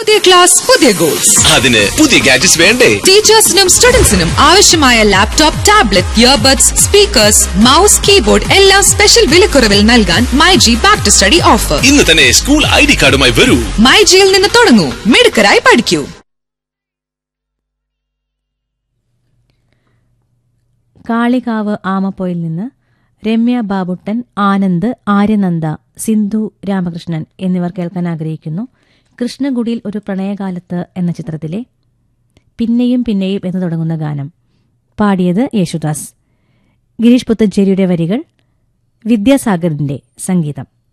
പുതിയ ക്ലാസ് പുതിയ ഗോൾസ് അതിന് പുതിയ ഗാഡ്ജറ്റ്സ് വേണ്ടേ ടീച്ചേഴ്സിനും സ്റ്റുഡൻസിനും ആവശ്യമായ laptop tablet earbuds speakers mouse keyboard എല്ലാം സ്പെഷ്യൽ വിലക്കുറവിൽ നൽകാൻ myG back to study offer ഇന്ന് തന്നെ സ്കൂൾ ഐ ഡി കാർഡുമായി വരൂ മൈജിയിൽ നിന്ന് തുടങ്ങൂ മിടുക്കരായി പഠിക്കൂ കാളികാവ് ആമപ്പോയിൽ നിന്ന് രമ്യ ബാബുട്ടൻ ആനന്ദ് ആര്യനന്ദ സിന്ധു രാമകൃഷ്ണൻ എന്നിവർ കേൾക്കാൻ ആഗ്രഹിക്കുന്നു കൃഷ്ണഗുഡിയിൽ ഒരു പ്രണയകാലത്ത് എന്ന ചിത്രത്തിലെ പിന്നെയും പിന്നെയും എന്ന് തുടങ്ങുന്ന ഗാനം പാടിയത് യേശുദാസ് ഗിരീഷ് പുത്തഞ്ചേരിയുടെ വരികൾ വിദ്യാസാഗറിന്റെ സംഗീതം